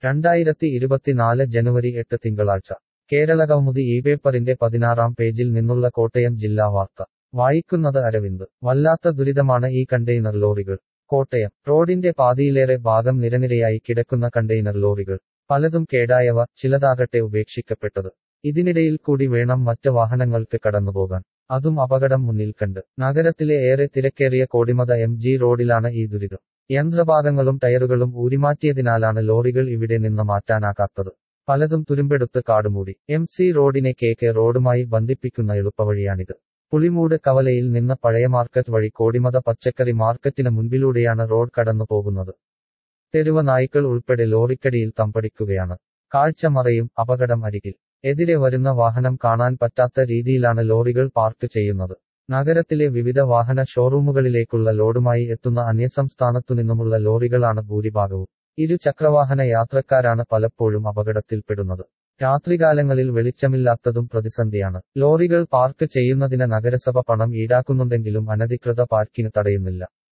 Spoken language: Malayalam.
രണ്ടായിരത്തി ഇരുപത്തിനാല് ജനുവരി എട്ട് തിങ്കളാഴ്ച കേരളകൗമുദി ഈ പേപ്പറിന്റെ പതിനാറാം പേജിൽ നിന്നുള്ള കോട്ടയം ജില്ലാ വാർത്ത വായിക്കുന്നത് അരവിന്ദ് വല്ലാത്ത ദുരിതമാണ് ഈ കണ്ടെയ്നർ ലോറികൾ കോട്ടയം റോഡിന്റെ പാതിയിലേറെ ഭാഗം നിരനിരയായി കിടക്കുന്ന കണ്ടെയ്നർ ലോറികൾ പലതും കേടായവ ചിലതാകട്ടെ ഉപേക്ഷിക്കപ്പെട്ടത് ഇതിനിടയിൽ കൂടി വേണം മറ്റ് വാഹനങ്ങൾക്ക് കടന്നുപോകാൻ അതും അപകടം മുന്നിൽ കണ്ട് നഗരത്തിലെ ഏറെ തിരക്കേറിയ കോടിമത എം ജി റോഡിലാണ് ഈ ദുരിതം യന്ത്രഭാഗങ്ങളും ടയറുകളും ഊരിമാറ്റിയതിനാലാണ് ലോറികൾ ഇവിടെ നിന്ന് മാറ്റാനാകാത്തത് പലതും തുരുമ്പെടുത്ത് കാടുമൂടി എം സി റോഡിനെ കെ കെ റോഡുമായി ബന്ധിപ്പിക്കുന്ന എളുപ്പവഴിയാണിത് പുളിമൂട് കവലയിൽ നിന്ന് പഴയ മാർക്കറ്റ് വഴി കോടിമത പച്ചക്കറി മാർക്കറ്റിന് മുൻപിലൂടെയാണ് റോഡ് കടന്നു പോകുന്നത് തെരുവ നായ്ക്കൾ ഉൾപ്പെടെ ലോറിക്കടിയിൽ തമ്പടിക്കുകയാണ് കാഴ്ച മറയും അപകടം അരികിൽ എതിരെ വരുന്ന വാഹനം കാണാൻ പറ്റാത്ത രീതിയിലാണ് ലോറികൾ പാർക്ക് ചെയ്യുന്നത് നഗരത്തിലെ വിവിധ വാഹന ഷോറൂമുകളിലേക്കുള്ള ലോഡുമായി എത്തുന്ന അന്യസംസ്ഥാനത്തു നിന്നുമുള്ള ലോറികളാണ് ഭൂരിഭാഗവും ഇരു ചക്രവാഹന യാത്രക്കാരാണ് പലപ്പോഴും അപകടത്തിൽപ്പെടുന്നത് രാത്രികാലങ്ങളിൽ വെളിച്ചമില്ലാത്തതും പ്രതിസന്ധിയാണ് ലോറികൾ പാർക്ക് ചെയ്യുന്നതിന് നഗരസഭ പണം ഈടാക്കുന്നുണ്ടെങ്കിലും അനധികൃത പാർക്കിന് തടയുന്നില്ല